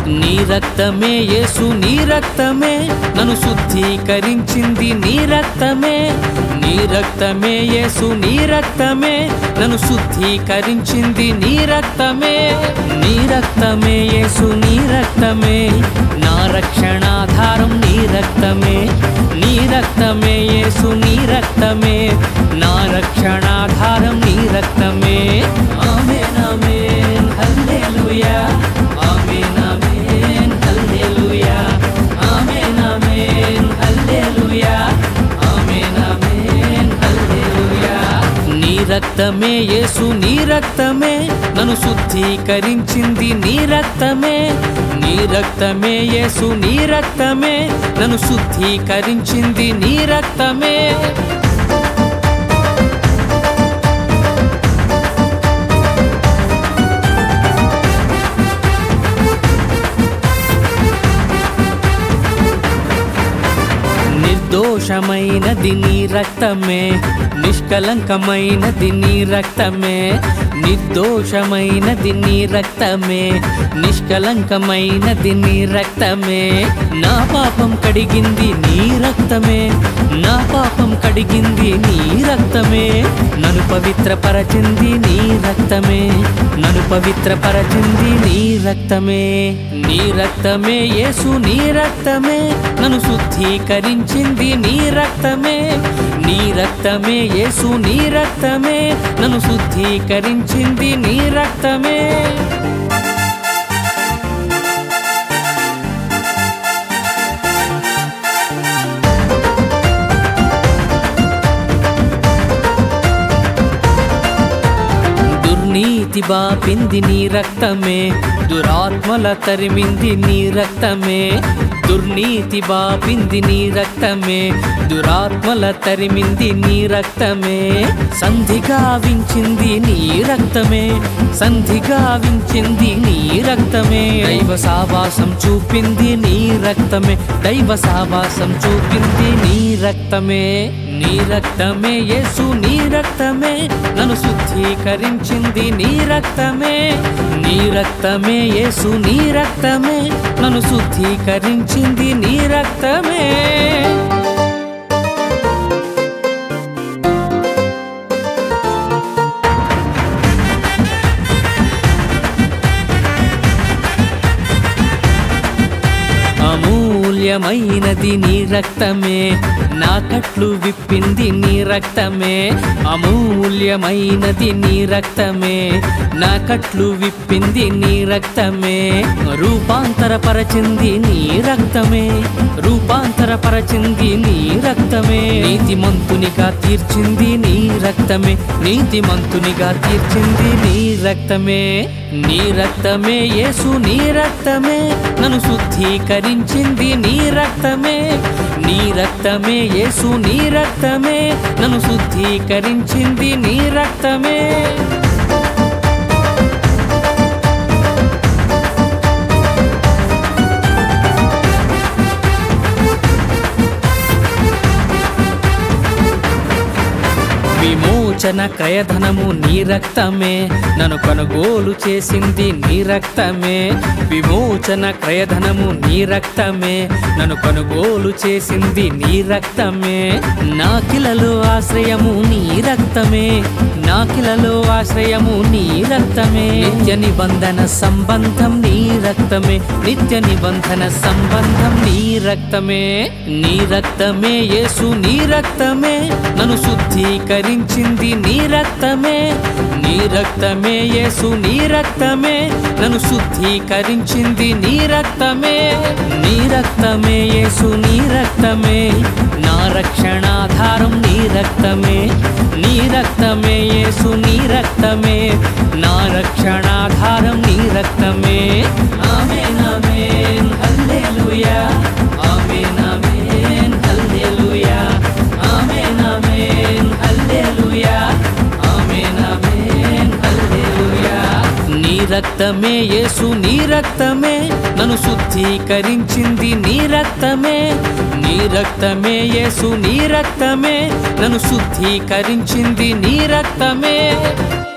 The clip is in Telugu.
నీ రక్తమే యేసు నీ రక్తమే నన్ను శుద్ధీకరించింది నీ రక్తమే నీ రక్తమే యేసు నీ రక్తమే నన్ను శుద్ధీకరించింది నీ రక్తమే నీ రక్తమే యేసు నీ రక్తమే నా రక్షణాధారం నీ రక్తమే నీ రక్తమే యేసు నీ రక్తమే నా రక్షణాధారం నీ రక్తమే ఆమేన్ ఆమేన్ హల్లెలూయా ఆమేన్ ఆమేన్ హల్లెలూయా ఆమేన్ ఆమేన్ హల్లెలూయా ఆమేన్ ఆమేన్ హల్లెలూయా నీ రక్తమే యేసు నీ రక్తమే నన్ను శుద్ధీకరించింది నీ రక్తమే నీ రక్తమే యేసు నీ రక్తమే నన్ను శుద్ధీకరించింది నీ రక్తమే నిర్దోషమైనది నీ రక్తమే నిష్కలంకమైనది నీ రక్తమే నిర్దోషమైనది నీ రక్తమే నిష్కలంకమైనది నీ రక్తమే నా పాపం కడిగింది నీ రక్తమే నా పాపం కడిగింది నీ రక్తమే నన్ను పవిత్రపరచింది నీ రక్తమే నన్ను పవిత్రపరచింది నీ రక్తమే నీ రక్తమే యేసు నీ రక్తమే నన్ను శుద్ధీకరించింది నీ రక్తమే నీ రక్తమే యేసు నీ రక్తమే నన్ను శుద్ధీకరించింది నీ రక్తమే దుర్నీతి బాపింది నీ రక్తమే దురాత్మల తరిమింది నీ రక్తమే దుర్నీతి బాపింది నీ రక్తమే దురాత్మల తరిమింది నీ రక్తమే సంధి గావించింది నీ రక్తమే సంధి గావించింది నీ రక్తమే దైవ సావాసం చూపింది నీ రక్తమే దైవ సావాసం చూపింది నీ రక్తమే నీ రక్తమే యేసు నీ రక్తమే నన్ను శుద్ధీకరించింది నీ రక్తమే నీ రక్తమే యేసు నీ రక్తమే నన్ను శుద్ధీకరించింది నీ రక్తమే అమూల్యమైనది నీ రక్తమే నా కట్లు విప్పింది నీ రక్తమే అమూల్యమైనది నీ రక్తమే నా కట్లు విప్పింది నీ రక్తమే రూపాంతరపరచింది నీ రక్తమే రూపాంతరపరచింది నీ రక్తమే నీతిమంతునిగా తీర్చింది నీ రక్తమే నీతిమంతునిగా తీర్చింది నీ రక్తమే నీ రక్తమే యేసు నీ రక్తమే నన్ను శుద్ధీకరించింది నీ రక్తమే నీ రక్తమే యేసు నీ రక్తమే నన్ను శుద్ధీకరించింది నీ రక్తమే విమోచన క్రయధనము నీ రక్తమే నన్ను కొనుగోలు చేసింది నీ రక్తమే విమోచన క్రయధనము నీ రక్తమే నన్ను కొనుగోలు చేసింది నీ రక్తమే నాకిలలో ఆశ్రయము నీ రక్తమే నాకిలలో ఆశ్రయము నీ రక్తమే నిత్య నిబంధన సంబంధం నీ రక్తమే నిత్య నిబంధన సంబంధం నీ రక్తమే నీ రక్తమే యేసు నీ రక్తమే నన్ను శుద్ధీకరించింది నీ రక్తమే నీ రక్తమే యేసు నీ రక్తమే నన్ను శుద్ధీకరించింది నీ రక్తమే నీ రక్తమే యేసు నీ రక్తమే నా రక్షణాధారం నీ రక్తమే నీ రక్తమే యేసు నీ రక్తమే నా రక్షణాధారం నీ రక్తమే ఆమేన్ ఆమేన్ హల్లెలూయా ఆమేన్ ఆమేన్ హల్లెలూయా ఆమేన్ ఆమేన్ హల్లెలూయా ఆమేన్ ఆమేన్ హల్లెలూయా నీ రక్తమే యేసు నీ రక్తమే నన్ను శుద్ధీకరించింది నీ రక్తమే నీ రక్తమే యేసు నీ రక్తమే నన్ను శుద్ధీకరించింది నీ రక్తమే